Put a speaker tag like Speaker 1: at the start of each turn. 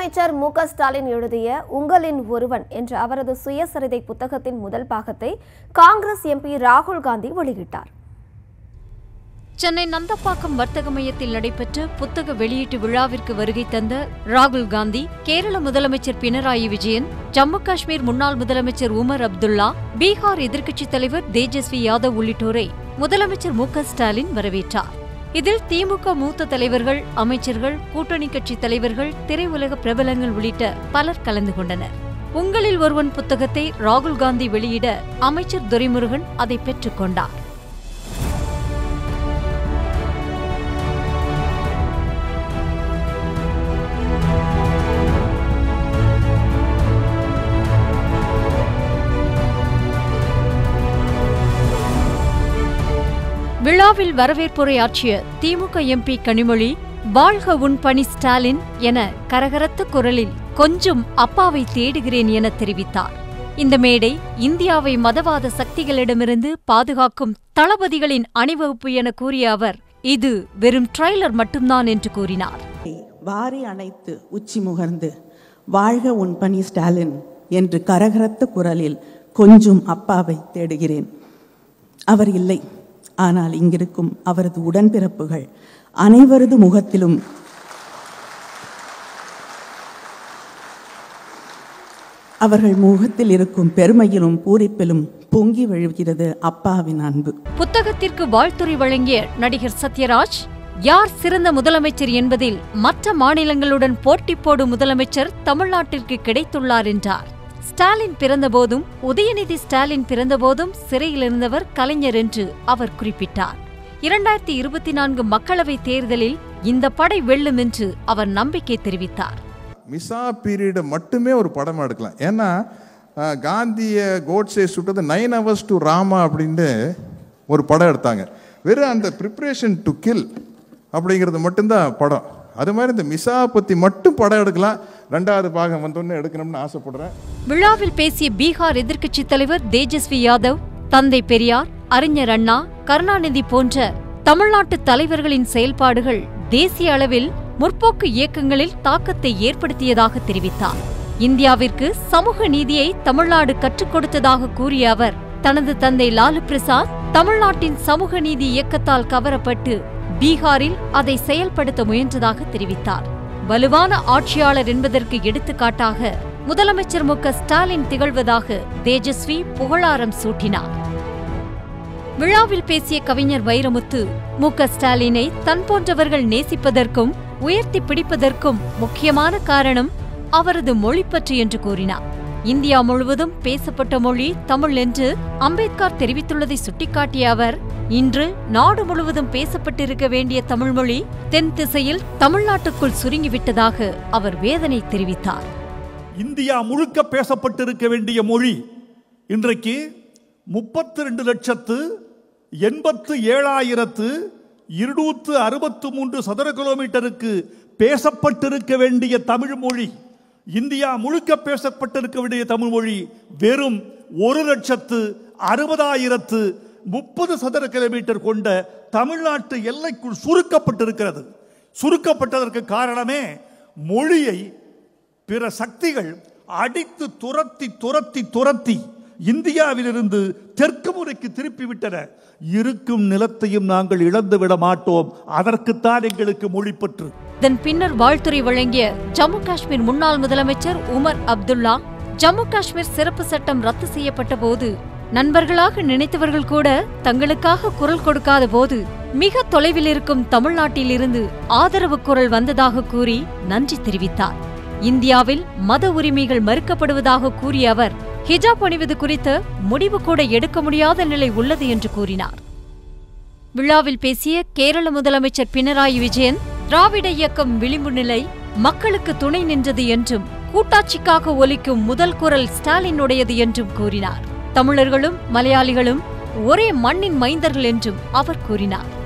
Speaker 1: முதலமைச்சர் மு க ஸ்டாலின் எழுதிய உங்களின் ஒருவன் என்ற அவரது சுயசரிதை புத்தகத்தின் முதல் பாகத்தை காங்கிரஸ் எம்பி ராகுல் காந்தி வெளியிட்டார்
Speaker 2: சென்னை நந்தப்பாக்கம் வர்த்தக மையத்தில் நடைபெற்ற புத்தக வெளியீட்டு விழாவிற்கு வருகை தந்த ராகுல் காந்தி கேரள முதலமைச்சர் பினராயி விஜயன் ஜம்மு காஷ்மீர் முன்னாள் முதலமைச்சர் உமர் அப்துல்லா பீகார் எதிர்க்கட்சித் தலைவர் தேஜஸ்வி யாதவ் உள்ளிட்டோரை முதலமைச்சர் மு க ஸ்டாலின் வரவேற்றார் இதில் திமுக மூத்த தலைவர்கள் அமைச்சர்கள் கூட்டணி கட்சி தலைவர்கள் திரையுலக பிரபலங்கள் உள்ளிட்ட பலர் கலந்து கொண்டனர் உங்களில் ஒருவன் புத்தகத்தை ராகுல் காந்தி வெளியிட அமைச்சர் துரைமுருகன் அதை பெற்றுக் கொண்டார் விழாவில் வரவேற்புரையாற்றிய திமுக எம்பி கனிமொழி வாழ்க உன் பணி ஸ்டாலின் என கரகரத்த குரலில் கொஞ்சம் அப்பாவை தேடுகிறேன் என தெரிவித்தார் இந்த மேடை இந்தியாவை மதவாத சக்திகளிடமிருந்து பாதுகாக்கும் தளபதிகளின் அணிவகுப்பு என கூறிய அவர் இது வெறும் ட்ரைலர் மட்டும்தான் என்று கூறினார்
Speaker 3: வாரி அணைத்து உச்சி முகர்ந்து வாழ்க உன் பணி ஸ்டாலின் என்று கரகரத்த குரலில் கொஞ்சம் அப்பாவை தேடுகிறேன் அவர் இல்லை ஆனால் இங்கிருக்கும் அவரது உடன்பிறப்புகள் அனைவரது முகத்திலும் அவர்கள் முகத்தில் இருக்கும் பெருமையிலும் பூரிப்பிலும் பொங்கி வழிகிறது அப்பாவின் அன்பு
Speaker 2: புத்தகத்திற்கு வாழ்த்துரை வழங்கிய நடிகர் சத்யராஜ் யார் சிறந்த முதலமைச்சர் என்பதில் மற்ற மாநிலங்களுடன் போட்டி போடும் முதலமைச்சர் தமிழ்நாட்டிற்கு கிடைத்துள்ளார் என்றார் ஸ்டாலின் பிறந்தபோதும் உதயநிதி ஸ்டாலின் பிறந்தபோதும் சிறையில் இருந்தவர் கலைஞர் என்று அவர் குறிப்பிட்டார் இரண்டாயிரத்தி இருபத்தி நான்கு மக்களவைத் தேர்தலில் இந்த படை வெல்லும் என்று அவர் நம்பிக்கை தெரிவித்தார்
Speaker 4: மிசா பீரியடை மட்டுமே ஒரு படமாக எடுக்கலாம் ஏன்னா அஹ், காந்தியை கோட்ஸே சுட்டது நைன் ஹவர்ஸ் டு ராமா அப்படின்ட்டு ஒரு படம் எடுத்தாங்க வெறும் அந்த ப்ரிப்ரேஷன் டு கில் அப்படிங்கிறது மட்டும்தான் படம் அது மாதிரி இந்த மிசா பற்றி மட்டும் படம் எடுக்கலாம் ரெண்டாவது பாகம் வந்தோடனே எடுக்கணும்னு ஆசைப்படுறேன்
Speaker 2: விழாவில் பேசிய பீகார் எதிர்க்கட்சித் தலைவர் தேஜஸ்வி யாதவ் தந்தை பெரியார் அறிஞர் அண்ணா கருணாநிதி போன்ற தமிழ்நாட்டு தலைவர்களின் செயல்பாடுகள் தேசிய அளவில் முற்போக்கு இயக்கங்களில் தாக்கத்தை ஏற்படுத்தியதாக தெரிவித்தார் இந்தியாவிற்கு சமூக நீதியை தமிழ்நாடு கற்றுக் கொடுத்ததாக கூறிய அவர் தனது தந்தை லாலு பிரசாத் தமிழ்நாட்டின் சமூக நீதி இயக்கத்தால் கவரப்பட்டு பீகாரில் அதை செயல்படுத்த முயன்றதாக தெரிவித்தார் வலுவான ஆட்சியாளர் என்பதற்கு எடுத்துக்காட்டாக முதலமைச்சர் மு க ஸ்டாலின் திகழ்வதாக தேஜஸ்வி புகழாரம் சூட்டினார் விழாவில் பேசிய கவிஞர் வைரமுத்து மு க ஸ்டாலினை தன் போன்றவர்கள் நேசிப்பதற்கும் உயர்த்தி பிடிப்பதற்கும் முக்கியமான காரணம் அவரது மொழி பற்றி என்று கூறினார் இந்தியா முழுவதும் பேசப்பட்ட மொழி தமிழ் என்று அம்பேத்கர் தெரிவித்துள்ளதை சுட்டிக்காட்டிய அவர் இன்று நாடு முழுவதும் பேசப்பட்டிருக்க வேண்டிய தமிழ்மொழி தென் திசையில் தமிழ்நாட்டுக்குள் சுருங்கிவிட்டதாக அவர் வேதனை தெரிவித்தார்
Speaker 5: இந்தியா முழுக்க பேசப்பட்டிருக்க வேண்டிய மொழி இன்றைக்கு முப்பத்தி ரெண்டு லட்சத்து எண்பத்து ஏழாயிரத்து இருநூற்று அறுபத்து மூன்று சதுர கிலோமீட்டருக்கு பேசப்பட்டிருக்க வேண்டிய தமிழ் மொழி இந்தியா முழுக்க பேசப்பட்டிருக்க வேண்டிய தமிழ் மொழி வெறும் ஒரு லட்சத்து அறுபதாயிரத்து முப்பது சதுர கிலோமீட்டர் கொண்ட தமிழ்நாட்டு எல்லைக்குள் சுருக்கப்பட்டிருக்கிறது சுருக்கப்பட்டதற்கு காரணமே மொழியை பிற சக்திகள் அடித்து துரத்தி துரத்தி துரத்தி இந்தியாவிலிருந்து தெற்கு முறைக்கு திருப்பி விட்டன இருக்கும் நிலத்தையும் நாங்கள் இழந்து விட மாட்டோம் அதற்குத்தான் எங்களுக்கு மொழிப்பற்று
Speaker 2: இதன் பின்னர் வாழ்த்துரை வழங்கிய ஜம்மு காஷ்மீர் முன்னாள் முதலமைச்சர் உமர் அப்துல்லா ஜம்மு காஷ்மீர் சிறப்பு சட்டம் ரத்து செய்யப்பட்ட போது நண்பர்களாக நினைத்தவர்கள் கூட தங்களுக்காக குரல் கொடுக்காத போது மிக தொலைவில் இருக்கும் தமிழ்நாட்டிலிருந்து ஆதரவு குரல் வந்ததாக கூறி நன்றி தெரிவித்தார் இந்தியாவில் மத உரிமைகள் மறுக்கப்படுவதாக கூறிய அவர் ஹிஜாப் அணிவது குறித்த முடிவு கூட எடுக்க முடியாத நிலை உள்ளது என்று கூறினார் விழாவில் பேசிய கேரள முதலமைச்சர் பினராயி விஜயன் திராவிட இயக்கம் விளிம்பு நிலை மக்களுக்கு துணை நின்றது என்றும் கூட்டாட்சிக்காக ஒலிக்கும் முதல் குரல் ஸ்டாலினுடையது என்றும் கூறினார் தமிழர்களும் மலையாளிகளும் ஒரே மண்ணின் மைந்தர்கள் என்றும் அவர் கூறினார்